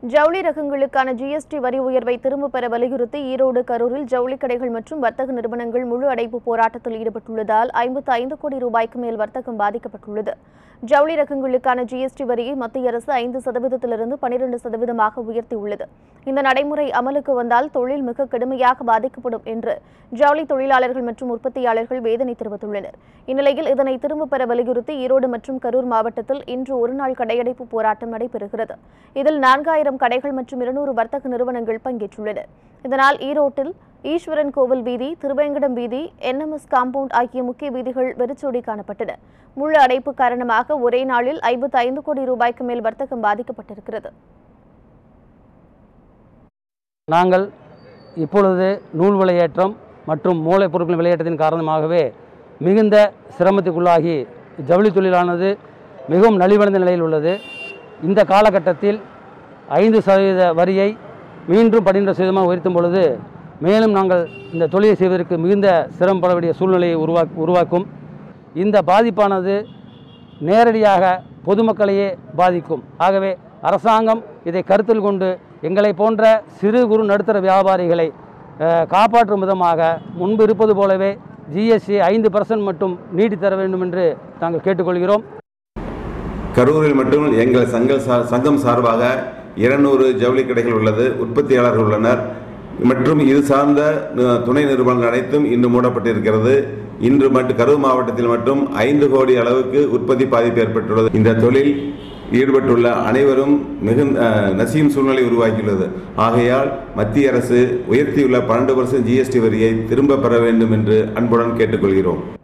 ஜவுளி ரகங்களுக்கான ஜிஎஸ்டி வரி உயர்வை திரும்பப் பெற வலியுறுத்தி ஈரோடு கரூரில் ஜவுளி கடைகள் மற்றும் வர்த்தக நிறுவனங்கள் முழு அடைப்பு போராட்டத்தில் ஈடுபட்டுள்ளதால் ஐம்பத்து ஐந்து கோடி ரூபாய்க்கு மேல் வர்த்தகம் பாதிக்கப்பட்டுள்ளது ஜவுளி ரகங்களுக்கான ஜிஎஸ்டி வரியை மத்திய அரசு ஐந்து சதவீதத்திலிருந்து பனிரெண்டு சதவீதமாக உயர்த்தியுள்ளது இந்த நடைமுறை அமலுக்கு வந்தால் தொழில் மிக கடுமையாக பாதிக்கப்படும் என்று ஜவுளி தொழிலாளர்கள் மற்றும் உற்பத்தியாளர்கள் வேதனை தெரிவித்துள்ளனர் இந்நிலையில் இதனை திரும்பப் பெற வலியுறுத்தி ஈரோடு மற்றும் கரூர் மாவட்டத்தில் இன்று ஒருநாள் கடையடைப்பு போராட்டம் நடைபெறுகிறது இதில் நான்காயிரம் கடைகள் மற்றும் இருநூறு வர்த்தக நிறுவனங்கள் பங்கேற்றுள்ளன இதனால் ஈரோட்டில் ஈஸ்வரன் கோவில் வீதி திருவேங்கடம் வீதி என்எம்எஸ் காம்பவுண்ட் ஆகிய முக்கிய வீதிகள் வெறிச்சோடி காணப்பட்டன முழு அடைப்பு காரணமாக ஒரே நாளில் ஐம்பத்து ஐந்து கோடி ரூபாய்க்கு மேல் வர்த்தகம் பாதிக்கப்பட்டிருக்கிறது நாங்கள் இப்பொழுது நூல் விலையேற்றம் மற்றும் மூளைப் பொருட்களின் விலையேற்றத்தின் காரணமாகவே மிகுந்த சிரமத்துக்குள்ளாகி ஜவுளி தொழிலானது மிகவும் நலிவடைந்த நிலையில் உள்ளது இந்த காலகட்டத்தில் ஐந்து சதவீத வரியை மீண்டும் பன்னிரெண்டு சதவீதமாக உயர்த்தும் பொழுது மேலும் நாங்கள் இந்த தொழிலை செய்வதற்கு மிகுந்த சிரமப்பட வேண்டிய சூழ்நிலையை உருவா உருவாக்கும் இந்த பாதிப்பானது நேரடியாக பொதுமக்களையே பாதிக்கும் ஆகவே அரசாங்கம் இதை கருத்தில் கொண்டு எங்களை போன்ற சிறு குறு நடுத்தர வியாபாரிகளை அஹ், காப்பாற்றும் விதமாக முன்பு இருப்பது போலவே ஜிஎஸ்டி ஐந்து பர்சன்ட் மட்டும் நீட்டித் தர வேண்டும் என்று நாங்கள் கேட்டுக்கொள்கிறோம் கரூரில் மட்டும் எங்கள் சங்க சா- சங்கம் சார்பாக இருநூறு ஜவுளி கடைகள் உள்ளது உற்பத்தியாளர்கள் உள்ளனர் மற்றும் இது சார்ந்த நு- துணை நிறுவனங்கள் அனைத்தும் இன்று மூடப்பட்டிருக்கிறது இன்று மட்டும் கரூர் மாவட்டத்தில் மட்டும் ஐந்து கோடி அளவுக்கு உற்பத்தி பாதிப்பு ஏற்பட்டுள்ளது இந்த தொழில் ஈடுபட்டுள்ள அனைவரும் மிகுந்த அஹ், நசியும் சூழ்நிலை உருவாக்கியுள்ளது ஆகையால் மத்திய அரசு உயர்த்தியுள்ள பன்னெண்டு பர்சன்ட் ஜிஎஸ்டி வரியை திரும்ப பெற வேண்டும் என்று அன்புடன் கேட்டுக்கொள்கிறோம்